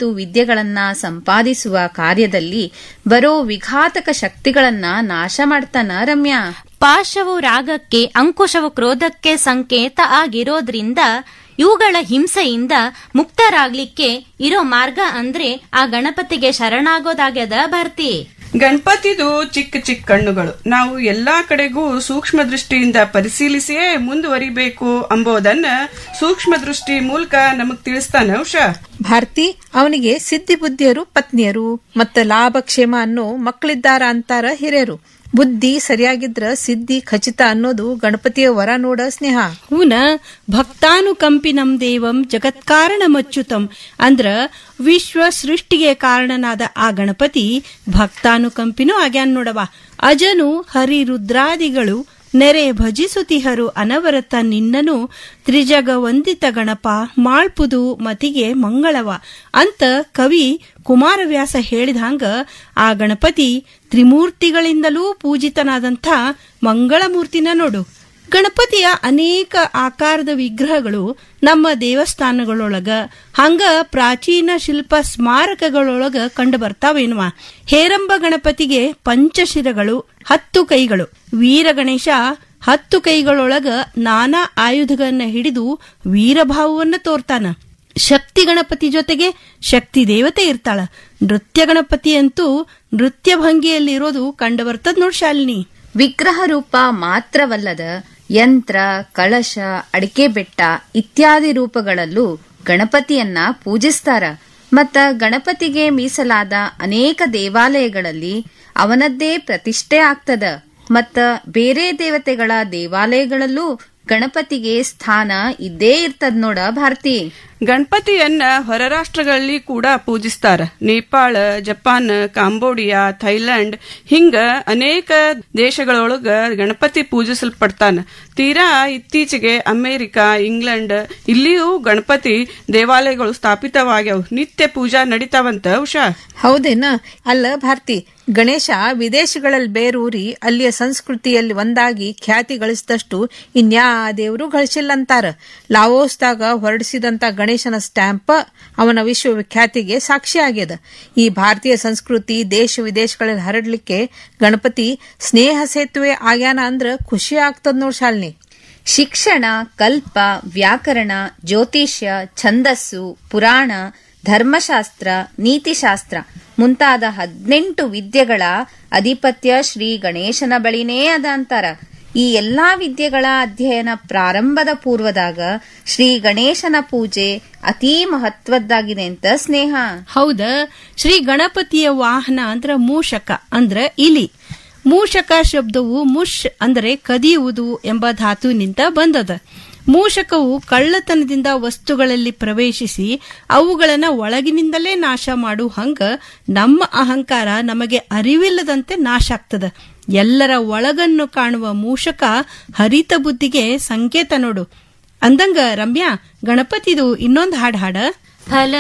ಮತ್ತು ವಿದ್ಯೆಗಳನ್ನ ಸಂಪಾದಿಸುವ ಕಾರ್ಯದಲ್ಲಿ ಬರೋ ವಿಘಾತಕ ಶಕ್ತಿಗಳನ್ನ ನಾಶ ಮಾಡ್ತಾನ ರಮ್ಯಾ ಪಾಶವು ರಾಗಕ್ಕೆ ಅಂಕುಶವು ಕ್ರೋಧಕ್ಕೆ ಸಂಕೇತ ಆಗಿರೋದ್ರಿಂದ ಇವುಗಳ ಹಿಂಸೆಯಿಂದ ಮುಕ್ತರಾಗ್ಲಿಕ್ಕೆ ಇರೋ ಮಾರ್ಗ ಅಂದ್ರೆ ಆ ಗಣಪತಿಗೆ ಶರಣಾಗೋದಾಗ್ಯದ ಭಾರತಿ ಗಣಪತಿದು ಚಿಕ್ಕ ಚಿಕ್ಕ ಕಣ್ಣುಗಳು ನಾವು ಎಲ್ಲಾ ಕಡೆಗೂ ಸೂಕ್ಷ್ಮ ದೃಷ್ಟಿಯಿಂದ ಪರಿಶೀಲಿಸಿಯೇ ಮುಂದುವರಿಬೇಕು ಅಂಬೋದನ್ನ ಸೂಕ್ಷ್ಮ ದೃಷ್ಟಿ ಮೂಲಕ ನಮಗ್ ತಿಳಿಸ್ತಾನೆ ಉಷಾ ಭಾರತಿ ಅವನಿಗೆ ಸಿದ್ಧಿ ಬುದ್ಧಿಯರು ಪತ್ನಿಯರು ಮತ್ತ ಲಾಭಕ್ಷೇಮ ಅನ್ನೋ ಮಕ್ಕಳಿದ್ದಾರ ಅಂತಾರ ಹಿರಿಯರು ಬುದ್ಧಿ ಸರಿಯಾಗಿದ್ರ ಸಿದ್ಧಿ ಖಚಿತ ಅನ್ನೋದು ಗಣಪತಿಯ ವರ ನೋಡ ಸ್ನೇಹ ಹೂನ ಭಕ್ತಾನುಕಂಪಿನಂ ದೇವಂ ಜಗತ್ಕಾರಣಮಚ್ಯುತಂ ಅಂದ್ರ ವಿಶ್ವ ಸೃಷ್ಟಿಗೆ ಕಾರಣನಾದ ಆ ಗಣಪತಿ ಭಕ್ತಾನುಕಂಪಿನೂ ಆಗ್ಯಾನ್ ನೋಡವ ಅಜನು ಹರಿರುದ್ರಾದಿಗಳು ನೆರೆ ಭಜಿಸುತಿಹರು ಅನವರತ ನಿನ್ನನು ತ್ರಿಜಗ ವಂದಿತ ಗಣಪ ಮಾಳ್ಪುದು ಮತಿಗೆ ಮಂಗಳವ ಅಂತ ಕವಿ ಕುಮಾರವ್ಯಾಸ ಹೇಳಿದಂಗ ಆ ಗಣಪತಿ ತ್ರಿಮೂರ್ತಿಗಳಿಂದಲೂ ಪೂಜಿತನಾದಂಥ ಮಂಗಳಮೂರ್ತಿನ ನೋಡು ಗಣಪತಿಯ ಅನೇಕ ಆಕಾರದ ವಿಗ್ರಹಗಳು ನಮ್ಮ ದೇವಸ್ಥಾನಗಳೊಳಗ ಹಂಗ ಪ್ರಾಚೀನ ಶಿಲ್ಪ ಸ್ಮಾರಕಗಳೊಳಗ ಕಂಡು ಬರ್ತಾವೇನ್ವಾ ಹೇರಂಬ ಗಣಪತಿಗೆ ಪಂಚಶಿರಗಳು ಹತ್ತು ಕೈಗಳು ವೀರ ಗಣೇಶ ಹತ್ತು ಕೈಗಳೊಳಗ ನಾನಾ ಆಯುಧಗಳನ್ನ ಹಿಡಿದು ವೀರಭಾವವನ್ನ ತೋರ್ತಾನ ಶಕ್ತಿ ಗಣಪತಿ ಜೊತೆಗೆ ಶಕ್ತಿ ದೇವತೆ ಇರ್ತಾಳ ನೃತ್ಯ ಗಣಪತಿ ಅಂತೂ ನೃತ್ಯ ಭಂಗಿಯಲ್ಲಿರೋದು ಕಂಡು ಬರ್ತದ ನೋಡ್ ಶಾಲಿನಿ ವಿಗ್ರಹ ರೂಪ ಮಾತ್ರವಲ್ಲದ ಯಂತ್ರ ಕಳಶ ಅಡಿಕೆ ಬೆಟ್ಟ ಇತ್ಯಾದಿ ರೂಪಗಳಲ್ಲೂ ಗಣಪತಿಯನ್ನ ಪೂಜಿಸ್ತಾರ ಮತ್ತ ಗಣಪತಿಗೆ ಮೀಸಲಾದ ಅನೇಕ ದೇವಾಲಯಗಳಲ್ಲಿ ಅವನದ್ದೇ ಪ್ರತಿಷ್ಠೆ ಆಗ್ತದ ಮತ್ತ ಬೇರೆ ದೇವತೆಗಳ ದೇವಾಲಯಗಳಲ್ಲೂ ಗಣಪತಿಗೆ ಸ್ಥಾನ ಇದ್ದೇ ಇರ್ತದ ನೋಡ ಭಾರತಿ ಗಣಪತಿಯನ್ನ ಹೊರ ರಾಷ್ಟ್ರಗಳಲ್ಲಿ ಕೂಡ ಪೂಜಿಸ್ತಾರ ನೇಪಾಳ ಜಪಾನ್ ಕಾಂಬೋಡಿಯಾ ಥೈಲ್ಯಾಂಡ್ ಹಿಂಗ ಅನೇಕ ದೇಶಗಳೊಳಗ ಗಣಪತಿ ಪೂಜಿಸಲ್ಪಡ್ತಾನ ತೀರಾ ಇತ್ತೀಚೆಗೆ ಅಮೆರಿಕ ಇಂಗ್ಲೆಂಡ್ ಇಲ್ಲಿಯೂ ಗಣಪತಿ ದೇವಾಲಯಗಳು ಸ್ಥಾಪಿತವಾಗ್ಯಾವ ನಿತ್ಯ ಪೂಜಾ ನಡೀತಾವಂತ ಉಷಾ ಹೌದೇನ ಅಲ್ಲ ಭಾರತಿ ಗಣೇಶ ವಿದೇಶಗಳಲ್ಲಿ ಬೇರೂರಿ ಅಲ್ಲಿಯ ಸಂಸ್ಕೃತಿಯಲ್ಲಿ ಒಂದಾಗಿ ಖ್ಯಾತಿ ಗಳಿಸಿದಷ್ಟು ಇನ್ಯಾ ದೇವರು ಗಳಿಸಿಲ್ಲಂತಾರ ಲಾವೋಸ್ದಾಗ ಹೊರಡಿಸಿದಂತ ಗಣೇಶನ ಸ್ಟ್ಯಾಂಪ್ ಅವನ ವಿಶ್ವವಿಖ್ಯಾತಿಗೆ ಸಾಕ್ಷಿಯಾಗ್ಯದ ಈ ಭಾರತೀಯ ಸಂಸ್ಕೃತಿ ದೇಶ ವಿದೇಶಗಳಲ್ಲಿ ಹರಡ್ಲಿಕ್ಕೆ ಗಣಪತಿ ಸ್ನೇಹ ಸೇತುವೆ ಆಗ್ಯಾನ ಅಂದ್ರ ಖುಷಿ ಆಗ್ತದ ನೋಡ್ ಶಾಲಿನಿ ಶಿಕ್ಷಣ ಕಲ್ಪ ವ್ಯಾಕರಣ ಜ್ಯೋತಿಷ್ಯ ಛಂದಸ್ಸು ಪುರಾಣ ಧರ್ಮಶಾಸ್ತ್ರ ನೀತಿಶಾಸ್ತ್ರ ಮುಂತಾದ ಹದಿನೆಂಟು ವಿದ್ಯೆಗಳ ಅಧಿಪತ್ಯ ಶ್ರೀ ಗಣೇಶನ ಬಳಿನೇ ಅದ ಅಂತಾರ ಈ ಎಲ್ಲಾ ವಿದ್ಯೆಗಳ ಅಧ್ಯಯನ ಪ್ರಾರಂಭದ ಪೂರ್ವದಾಗ ಶ್ರೀ ಗಣೇಶನ ಪೂಜೆ ಅತೀ ಮಹತ್ವದ್ದಾಗಿದೆ ಅಂತ ಸ್ನೇಹ ಹೌದ ಶ್ರೀ ಗಣಪತಿಯ ವಾಹನ ಅಂದ್ರ ಮೂಷಕ ಅಂದ್ರ ಇಲಿ ಮೂಷಕ ಶಬ್ದವು ಮುಷ್ ಅಂದರೆ ಕದಿಯುವುದು ಎಂಬ ಧಾತುವಿನಿಂದ ಬಂದದ ಮೂಷಕವು ಕಳ್ಳತನದಿಂದ ವಸ್ತುಗಳಲ್ಲಿ ಪ್ರವೇಶಿಸಿ ಅವುಗಳನ್ನ ಒಳಗಿನಿಂದಲೇ ನಾಶ ಮಾಡು ಹಂಗ ನಮ್ಮ ಅಹಂಕಾರ ನಮಗೆ ಅರಿವಿಲ್ಲದಂತೆ ನಾಶ ಆಗ್ತದ ಎಲ್ಲರ ಒಳಗನ್ನು ಕಾಣುವ ಮೂಷಕ ಹರಿತ ಬುದ್ಧಿಗೆ ಸಂಕೇತ ನೋಡು ಅಂದಂಗ ರಮ್ಯಾ ಗಣಪತಿದು ಇನ್ನೊಂದು ಹಾಡ್ ಹಾಡ ಫಲ